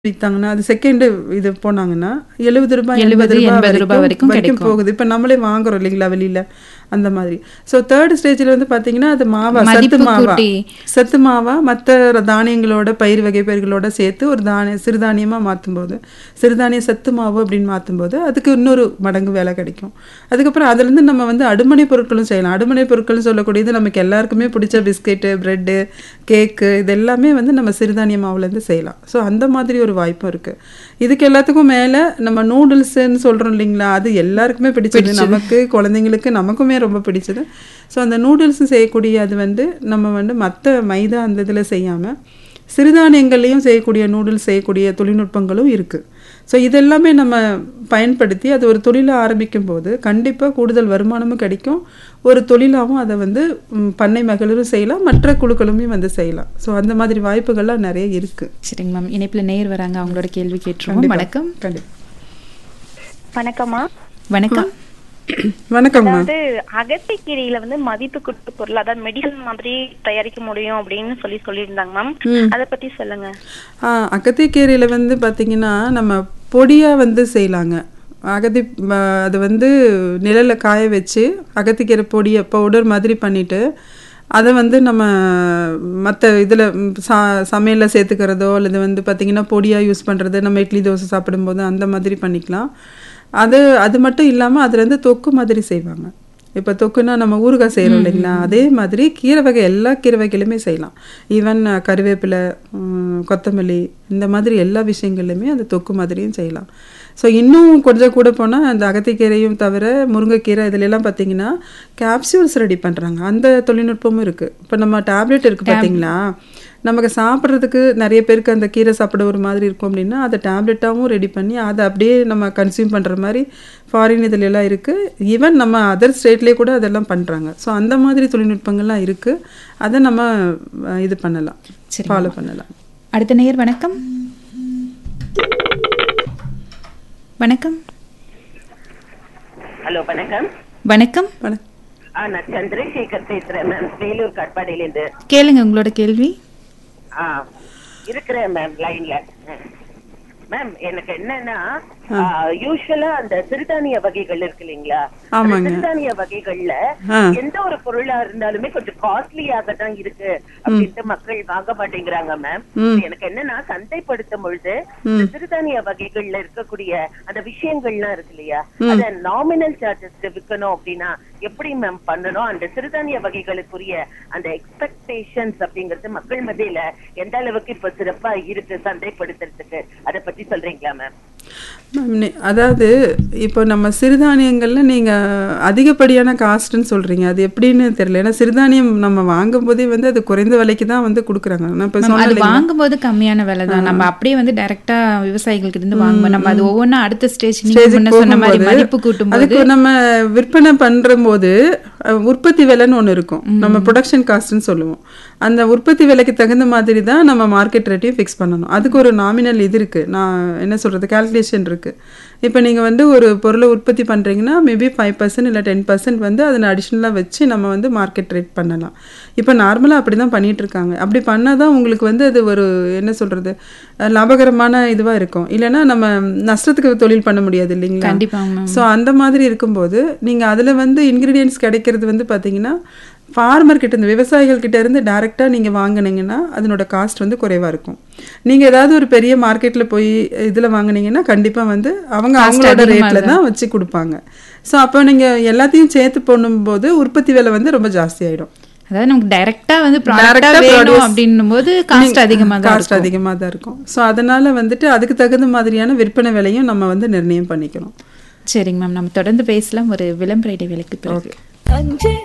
வித்தாங்கன்னா அது செகண்ட் இது போனாங்கன்னா எழுபது ரூபாய் எழுபது, எண்பது எண்பது ரூபாய் ரூபாய் வரைக்கும் வரைக்கும் கிடைக்கும். போகுது இப்போ நம்மளே வாங்குறோம் இல்லைங்களா வெளியில அந்த மாதிரி ஸோ தேர்ட் ஸ்டேஜில் வந்து பார்த்தீங்கன்னா அது மாவா சத்து மதிப்பு மாவா கூட்டி. சத்து மாவா மற்ற தானியங்களோட பயிர் வகை பயிர்களோட சேர்த்து ஒரு தானிய சிறுதானியமாக மாற்றும்போது சிறுதானிய சத்து மாவு அப்படின்னு மாற்றும்போது அதுக்கு இன்னொரு மடங்கு வேலை கிடைக்கும் அதுக்கப்புறம் அதுலேருந்து நம்ம வந்து அடுமனை பொருட்களும் செய்யலாம் அடுமனை பொருட்கள் சொல்லக்கூடியது நமக்கு எல்லாருக்குமே பிடிச்ச பிஸ்கெட்டு ப்ரெட்டு கேக்கு இது எல்லாமே வந்து நம்ம சிறுதானிய மாவுலேருந்து செய்யலாம் ஸோ அந்த மாதிரி ஒரு வாய்ப்பும் இருக்குது இதுக்கு எல்லாத்துக்கும் மேலே நம்ம நூடுல்ஸ்ன்னு சொல்கிறோம் இல்லைங்களா அது எல்லாருக்குமே பிடிச்சது நமக்கு குழந்தைங்களுக்கு நமக்குமே ரொம்ப பிடிச்சது ஸோ அந்த நூடுல்ஸ் செய்யக்கூடிய அது வந்து நம்ம வந்து மற்ற மைதா அந்த இதில் செய்யாமல் சிறுதானியங்கள்லையும் செய்யக்கூடிய நூடுல்ஸ் செய்யக்கூடிய தொழில்நுட்பங்களும் இருக்குது ஸோ இதெல்லாமே நம்ம பயன்படுத்தி அது ஒரு தொழிலை ஆரம்பிக்கும் போது கண்டிப்பாக கூடுதல் வருமானமும் கிடைக்கும் ஒரு தொழிலாகவும் அதை வந்து ம், பண்ணை மகளிரும் செய்யலாம் மற்ற குழுக்களுமே வந்து செய்யலாம் ஸோ அந்த மாதிரி வாய்ப்புகள்லாம் நிறைய இருக்குது சரிங்க மேம் இணைப்புல நேர் வராங்க அவங்களோட கேள்வி கேட்டுருவோம் வணக்கம் கண்டிப்பாக வணக்கம்மா வணக்கம் வணக்கம்மா அதாவது அகத்திக்கீரையில வந்து மதிப்பு கூட்டு பொருள் அதாவது மெடிசன் மாதிரி தயாரிக்க முடியும் அப்படின்னு சொல்லி சொல்லியிருந்தாங்க மேம் அத பத்தி சொல்லுங்க ஆ அகத்திக்கீரையில் வந்து பார்த்திங்கன்னா நம்ம பொடியாக வந்து செய்யலாங்க அகத்தி ம- அது வந்து நிழலில் காய வச்சு அகத்திக்கீரை பொடியை பவுடர் மாதிரி பண்ணிவிட்டு அதை வந்து நம்ம மற்ற இதில் சா சமையலில் சேர்த்துக்கிறதோ அல்லது வந்து பார்த்திங்கன்னா பொடியாக யூஸ் பண்ணுறது நம்ம இட்லி தோசை சாப்பிடும்போது அந்த மாதிரி பண்ணிக்கலாம் அது அது மட்டும் இல்லாமல் அதுலேருந்து தொக்கு மாதிரி செய்வாங்க இப்போ தொக்குன்னா நம்ம ஊறுகாய் செய்கிறோம் இல்லைங்களா அதே மாதிரி கீரை வகை எல்லா கீரை வகையிலுமே செய்யலாம் ஈவன் கருவேப்பிலை ம், கொத்தமல்லி இந்த மாதிரி எல்லா விஷயங்கள்லையுமே அந்த தொக்கு மாதிரியும் செய்யலாம் ஸோ இன்னும் கொஞ்சம் கூட போனால் அந்த அகத்திக்கீரையும் தவிர முருங்கைக்கீரை இதுல எல்லாம் பார்த்தீங்கன்னா கேப்சியூல்ஸ் ரெடி பண்ணுறாங்க அந்த தொழில்நுட்பமும் இருக்குது இப்போ நம்ம டேப்லெட் இருக்குது பார்த்தீங்களா நமக்கு சாப்பிட்றதுக்கு நிறைய பேருக்கு அந்த கீரை சாப்பிட ஒரு மாதிரி இருக்கும் அப்படின்னா அதை டேப்லெட்டாகவும் ரெடி பண்ணி அதை அப்படியே நம்ம கன்சியூம் பண்ணுற மாதிரி ஃபாரின் இதுல எல்லாம் இருக்குது ஈவன் நம்ம அதர் ஸ்டேட்லேயே கூட அதெல்லாம் பண்ணுறாங்க ஸோ அந்த மாதிரி தொழில்நுட்பங்கள்லாம் இருக்குது அதை நம்ம அஹ், இது பண்ணலாம் சரி ஃபாலோ பண்ணலாம் அடுத்த நேர் வணக்கம் வணக்கம் ஹலோ வணக்கம் வணக்கம் வணக்கம் ஆ நான் சந்திரசேகர் பேசுறேன் மேம் வேலூர் காட்பாடியிலேருந்து கேளுங்க உங்களோட கேள்வி ஆ இருக்கிறேன் மேம் லைன்ல மேம் எனக்கு என்னன்னா யூஸ்வலா அந்த சிறுதானிய வகைகள் இருக்கு இல்லைங்களா அந்த ஆமாங்க. சிறுதானிய வகைகள்ல ஆ. எந்த ஒரு பொருளா இருந்தாலுமே கொஞ்சம் காஸ்ட்லியாக தான் இருக்கு அப்படின்ட்டு மக்கள் வாங்க மாட்டேங்கிறாங்க மேம் எனக்கு என்னன்னா சந்தைப்படுத்தும் பொழுது இந்த சிறுதானிய வகைகள்ல இருக்கக்கூடிய அந்த விஷயங்கள்லாம் இருக்கு இல்லையா அத நாமினல் சார்ஜஸ்க்கு விற்கணும் அப்படின்னா எப்படி மேம் பண்ணணும் அந்த சிறுதானிய வகைகளுக்குரிய அந்த எக்ஸ்பெக்டேஷன்ஸ் அப்படிங்கிறது மக்கள் மத்தியில எந்த அளவுக்கு இப்ப சிறப்பா இருக்கு சந்தைப்படுத்துறதுக்கு அத பத்தி சொல்றீங்களா மேம் மேம், நி- அதாவது இப்போ நம்ம சிறுதானியங்கள்ல நீங்க அதிகப்படியான காஸ்ட்னு சொல்றீங்க அது எப்படின்னு தெரியல ஏன்னா சிறுதானியம் நம்ம வாங்கும் போதே வந்து அது குறைந்த விலைக்கு தான் வந்து கொடுக்குறாங்க நான் இப்போ மேம், அது சொன்னேன் வாங்கும்போது கம்மியான விலை தான் நம்ம அப்படியே வந்து டைரக்டா விவசாயிகளுக்கு இருந்து வாங்குவோம் நம்ம அது ஒவ்வொன்றா அடுத்த ஸ்டேஜ் நீங்க ஸ்டேஜுக்கு முன்ன சொன்ன மாதிரி போகும்போது மதிப்பு கூட்டும் அதுக்கு நம்ம விற்பனை பண்ற போது அஹ், உற்பத்தி விலைன்னு ஒன்று இருக்கும் நம்ம ப்ரொடக்ஷன் காஸ்ட்னு சொல்லுவோம் அந்த உற்பத்தி விலைக்கு தகுந்த மாதிரி தான் நம்ம மார்க்கெட் ரேட்டையும் ஃபிக்ஸ் பண்ணணும் அதுக்கு ஒரு நாமினல் இது இருக்கு நான் என்ன சொல்றது கால்குலேஷன் இருக்கு இப்போ நீங்க வந்து ஒரு பொருளை உற்பத்தி பண்றீங்கன்னா மேபி ஃபைவ் பர்சன்ட் இல்லை டென் பர்சன்ட் வந்து அதில் அடிஷ்னலாக வச்சு நம்ம வந்து மார்க்கெட் ரேட் பண்ணலாம் இப்போ நார்மலாக அப்படி தான் பண்ணிட்டு இருக்காங்க அப்படி பண்ணால் தான் உங்களுக்கு வந்து அது ஒரு என்ன சொல்றது அஹ், லாபகரமான இதுவாக இருக்கும் இல்லைன்னா நம்ம நஷ்டத்துக்கு தொழில் பண்ண முடியாது இல்லைங்களா கண்டிப்பாங்க மேம் ஸோ அந்த மாதிரி இருக்கும்போது நீங்கள் அதில் வந்து இன்க்ரீடியன்ஸ் கிடைக்கிறது வந்து பார்த்தீங்கன்னா ஃபார்மர் கிட்ட இருந்து விவசாயிகள் கிட்ட இருந்து டைரெக்டாக நீங்கள் வாங்குனீங்கன்னா அதனோட காஸ்ட் வந்து குறைவாக இருக்கும் நீங்கள் ஏதாவது ஒரு பெரிய மார்க்கெட்டில் போய் இதில் வாங்குனீங்கன்னா கண்டிப்பாக வந்து அவங்க அவங்களோட ரேட்டில் தான் வச்சு கொடுப்பாங்க ஸோ அப்போ நீங்கள் எல்லாத்தையும் சேர்த்து பண்ணும்போது உற்பத்தி விலை வந்து ரொம்ப ஜாஸ்தி ஆயிடும் அதாவது நமக்கு டைரக்டா வந்து ப்ராடக்டா Direct-ஆ வேணும் produce- அப்படின்னும் போது காஸ்ட் அதிகமா தான் காஸ்ட் அதிகமாக தான் இருக்கும் ஸோ அதனால வந்துட்டு அதுக்கு தகுந்த மாதிரியான விற்பனை விலையும் நம்ம வந்து நிர்ணயம் பண்ணிக்கணும் சரிங்க மேம் நம்ம தொடர்ந்து பேசலாம் ஒரு விளம்பர இடைவேளைக்கு பிறகு